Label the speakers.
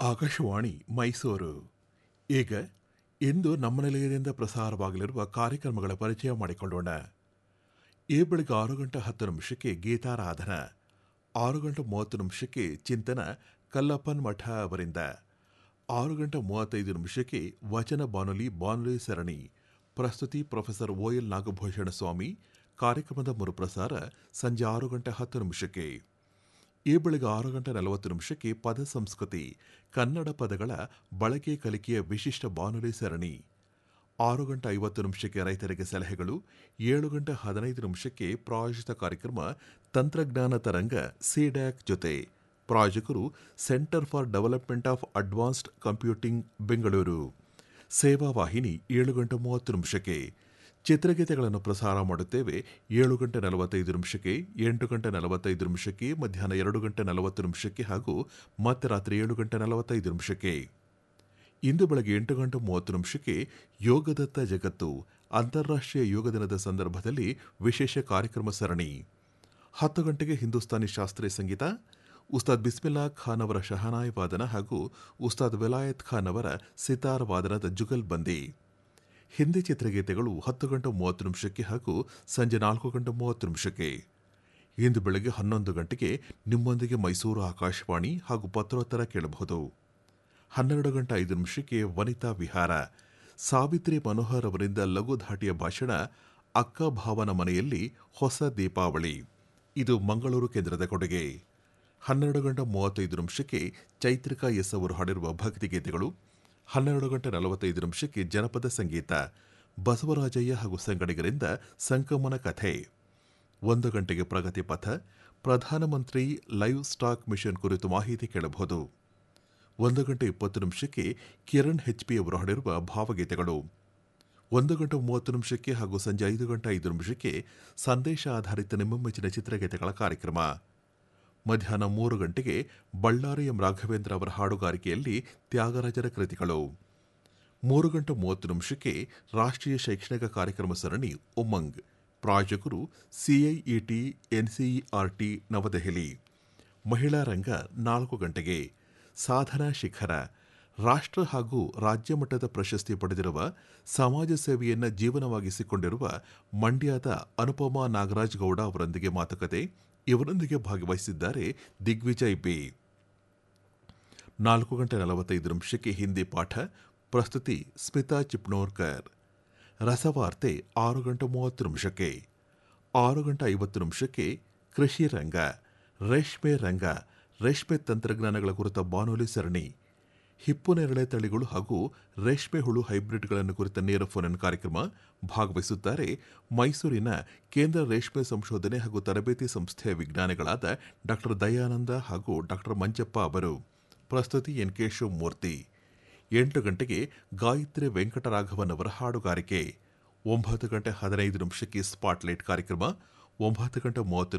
Speaker 1: ಆಕಾಶವಾಣಿ ಮೈಸೂರು ಈಗ ಇಂದು ನಮ್ಮ ನಿಲಯದಿಂದ ಪ್ರಸಾರವಾಗಲಿರುವ ಕಾರ್ಯಕ್ರಮಗಳ ಪರಿಚಯ ಮಾಡಿಕೊಳ್ಳೋಣ ಈ ಬೆಳಗ್ಗೆ ಆರು ಗಂಟೆ ಹತ್ತು ನಿಮಿಷಕ್ಕೆ ಗೀತಾರಾಧನ ಆರು ಗಂಟೆ ಮೂವತ್ತು ನಿಮಿಷಕ್ಕೆ ಚಿಂತನ ಕಲ್ಲಪ್ಪನ್ ಮಠ ಅವರಿಂದ ಆರು ಗಂಟೆ ಮೂವತ್ತೈದು ನಿಮಿಷಕ್ಕೆ ವಚನ ಬಾನುಲಿ ಬಾನುಲಿ ಸರಣಿ ಪ್ರಸ್ತುತಿ professor O L Nagabhushana Swamy ಕಾರ್ಯಕ್ರಮದ ಮರುಪ್ರಸಾರ ಸಂಜೆ ಆರು ಗಂಟೆ ಹತ್ತು ನಿಮಿಷಕ್ಕೆ ಈ ಬೆಳಗ್ಗೆ ಆರು ಗಂಟೆ ನಲವತ್ತು ನಿಮಿಷಕ್ಕೆ ಪದ ಸಂಸ್ಕೃತಿ ಕನ್ನಡ ಪದಗಳ ಬಳಕೆ ಕಲಿಕೆಯ ವಿಶಿಷ್ಟ ಬಾನುಲಿ ಸರಣಿ ಆರು ಗಂಟೆ ಐವತ್ತು ನಿಮಿಷಕ್ಕೆ ರೈತರಿಗೆ ಸಲಹೆಗಳು ಏಳು ಗಂಟೆ ಹದಿನೈದು ನಿಮಿಷಕ್ಕೆ ಪ್ರಾಯೋಜಿತ ಕಾರ್ಯಕ್ರಮ ತಂತ್ರಜ್ಞಾನ ತರಂಗ ಸಿಡ್ಯಾಕ್ ಜೊತೆ ಪ್ರಾಯೋಜಕರು centre for development of advanced computing Bengaluru ಸೇವಾ ವಾಹಿನಿ ಏಳು ಗಂಟೆ ಮೂವತ್ತು ನಿಮಿಷಕ್ಕೆ ಚಿತ್ರಗೀತೆಗಳನ್ನು ಪ್ರಸಾರ ಮಾಡುತ್ತೇವೆ ಏಳು ಗಂಟೆ ನಲವತ್ತೈದು ನಿಮಿಷಕ್ಕೆ ಎಂಟು ಗಂಟೆ ನಲವತ್ತೈದು ನಿಮಿಷಕ್ಕೆ ಮಧ್ಯಾಹ್ನ ಎರಡು ಗಂಟೆ ನಲವತ್ತು ನಿಮಿಷಕ್ಕೆ ಹಾಗೂ ಮತ್ತೆ ರಾತ್ರಿ ಏಳು ಗಂಟೆ ನಲವತ್ತೈದು ನಿಮಿಷಕ್ಕೆ ಇಂದು ಬೆಳಗ್ಗೆ ಎಂಟು ಗಂಟೆ ಮೂವತ್ತು ನಿಮಿಷಕ್ಕೆ ಯೋಗದತ್ತ ಜಗತ್ತು ಅಂತಾರಾಷ್ಟ್ರೀಯ ಯೋಗ ದಿನದ ಸಂದರ್ಭದಲ್ಲಿ ವಿಶೇಷ ಕಾರ್ಯಕ್ರಮ ಸರಣಿ ಹತ್ತು ಗಂಟೆಗೆ ಹಿಂದೂಸ್ತಾನಿ ಶಾಸ್ತ್ರೀಯ ಸಂಗೀತ ಉಸ್ತಾದ್ ಬಿಸ್ಮಿಲ್ಲಾ ಖಾನ್ ಅವರ ಶಹನಾಯ್ ವಾದನ ಹಾಗೂ ಉಸ್ತಾದ್ ವೆಲಾಯತ್ ಖಾನ್ ಅವರ ಸಿತಾರ್ ವಾದನದ ಜುಗಲ್ ಬಂದಿ ಹಿಂದಿ ಚಿತ್ರಗೀತೆಗಳು ಹತ್ತು ಗಂಟೆ ಮೂವತ್ತು ನಿಮಿಷಕ್ಕೆ ಹಾಗೂ ಸಂಜೆ ನಾಲ್ಕು ಗಂಟೆ ಮೂವತ್ತು ನಿಮಿಷಕ್ಕೆ ಇಂದು ಬೆಳಗ್ಗೆ ಹನ್ನೊಂದು ಗಂಟೆಗೆ ನಿಮ್ಮೊಂದಿಗೆ ಮೈಸೂರು ಆಕಾಶವಾಣಿ ಹಾಗೂ ಪತ್ರೋತ್ತರ ಕೇಳಬಹುದು ಹನ್ನೆರಡು ಗಂಟೆ ಐದು ನಿಮಿಷಕ್ಕೆ ವನಿತಾ ವಿಹಾರ ಸಾವಿತ್ರಿ ಮನೋಹರ್ ಅವರಿಂದ ಲಘು ಧಾಟಿಯ ಭಾಷಣ ಅಕ್ಕ ಭಾವನ ಮನೆಯಲ್ಲಿ ಹೊಸ ದೀಪಾವಳಿ ಇದು ಮಂಗಳೂರು ಕೇಂದ್ರದ ಕೊಡುಗೆ ಹನ್ನೆರಡು ಗಂಟೆ ಮೂವತ್ತೈದು ನಿಮಿಷಕ್ಕೆ ಚೈತ್ರಿಕಾ ಎಸ್ ಅವರು ಹಾಡಿರುವ ಭಕ್ತಿಗೀತೆಗಳು ಹನ್ನೆರಡು ಗಂಟೆ ನಲವತ್ತೈದು ನಿಮಿಷಕ್ಕೆ ಜನಪದ ಸಂಗೀತ ಬಸವರಾಜಯ್ಯ ಹಾಗೂ ಸಂಗಡಿಗರಿಂದ ಸಂಕಮನ ಕಥೆ ಒಂದು ಗಂಟೆಗೆ ಪ್ರಗತಿ ಪಥ ಪ್ರಧಾನಮಂತ್ರಿ ಲೈವ್ ಸ್ಟಾಕ್ ಮಿಷನ್ ಕುರಿತು ಮಾಹಿತಿ ಕೇಳಬಹುದು ಒಂದು ಗಂಟೆ ಇಪ್ಪತ್ತು ನಿಮಿಷಕ್ಕೆ ಕಿರಣ್ ಹೆಚ್ ಪಿ ಅವರು ಹಾಡಿರುವ ಭಾವಗೀತೆಗಳು ಒಂದು ಗಂಟೆ ಮೂವತ್ತು ನಿಮಿಷಕ್ಕೆ ಹಾಗೂ ಸಂಜೆ ಐದು ಗಂಟೆ ಐದು ನಿಮಿಷಕ್ಕೆ ಸಂದೇಶ ಆಧಾರಿತ ನಿಮ್ಮ ಮೆಚ್ಚಿನ ಚಿತ್ರಗೀತೆಗಳ ಕಾರ್ಯಕ್ರಮ ಮಧ್ಯಾಹ್ನ ಮೂರು ಗಂಟೆಗೆ ಬಳ್ಳಾರಿ ಎಂ ರಾಘವೇಂದ್ರ ಅವರ ಹಾಡುಗಾರಿಕೆಯಲ್ಲಿ ತ್ಯಾಗರಾಜರ ಕೃತಿಗಳು ಮೂರು ಗಂಟೆ ಮೂವತ್ತು ನಿಮಿಷಕ್ಕೆ ರಾಷ್ಟ್ರೀಯ ಶೈಕ್ಷಣಿಕ ಕಾರ್ಯಕ್ರಮ ಸರಣಿ ಉಮಂಗ್ ಪ್ರಾಯೋಜಕರು ಸಿಐಇಟಿ ಎನ್ಸಿಇಆರ್ಟಿ ನವದೆಹಲಿ ಮಹಿಳಾ ರಂಗ ನಾಲ್ಕು ಗಂಟೆಗೆ ಸಾಧನಾ ಶಿಖರ ರಾಷ್ಟ್ರ ಹಾಗೂ ರಾಜ್ಯ ಮಟ್ಟದ ಪ್ರಶಸ್ತಿ ಪಡೆದಿರುವ ಸಮಾಜ ಸೇವೆಯನ್ನು ಜೀವನವಾಗಿಸಿಕೊಂಡಿರುವ ಮಂಡ್ಯದ ಅನುಪಮಾ ನಾಗರಾಜ್ ಗೌಡ ಅವರೊಂದಿಗೆ ಮಾತುಕತೆ ಇವರೊಂದಿಗೆ ಭಾಗವಹಿಸಿದ್ದಾರೆ ದಿಗ್ವಿಜಯ್ ಬಿ ನಾಲ್ಕು ಗಂಟೆ ನಲವತ್ತೈದು ನಿಮಿಷಕ್ಕೆ ಹಿಂದಿ ಪಾಠ ಪ್ರಸ್ತುತಿ ಸ್ಮಿತಾ ಚಿಪ್ನೋರ್ಕರ್ ರಸವಾರ್ತೆ ಆರು ಗಂಟೆ ಮೂವತ್ತು ನಿಮಿಷಕ್ಕೆ ಆರು ಗಂಟೆ ಐವತ್ತು ನಿಮಿಷಕ್ಕೆ ಕೃಷಿ ರಂಗ ರೇಷ್ಮೆ ರಂಗ ರೇಷ್ಮೆ ತಂತ್ರಜ್ಞಾನಗಳ ಕುರಿತ ಬಾನುಲಿ ಸರಣಿ ಹಿಪ್ಪು ನೇರಳೆ ತಳಿಗಳು ಹಾಗೂ ರೇಷ್ಮೆ ಹುಳು ಹೈಬ್ರಿಡ್ಗಳನ್ನು ಕುರಿತ ನೇರ ಫೋನ್ ಕಾರ್ಯಕ್ರಮ ಭಾಗವಹಿಸುತ್ತಾರೆ ಮೈಸೂರಿನ ಕೇಂದ್ರ ರೇಷ್ಮೆ ಸಂಶೋಧನೆ ಹಾಗೂ ತರಬೇತಿ ಸಂಸ್ಥೆಯ ವಿಜ್ಞಾನಿಗಳಾದ ಡಾ ದಯಾನಂದ ಹಾಗೂ ಡಾ ಮಂಜಪ್ಪ ಅವರು ಪ್ರಸ್ತುತಿ ಎನ್ ಕೆ ಶಿವಮೂರ್ತಿ ಎಂಟು ಗಂಟೆಗೆ ಗಾಯತ್ರಿ ವೆಂಕಟರಾಘವನ್ ಅವರ ಹಾಡುಗಾರಿಕೆ ಒಂಬತ್ತು ಗಂಟೆ ಹದಿನೈದು ನಿಮಿಷಕ್ಕೆ ಸ್ಪಾಟ್ಲೈಟ್ ಕಾರ್ಯಕ್ರಮ ಒಂಬತ್ತು ಗಂಟೆ ಮೂವತ್ತು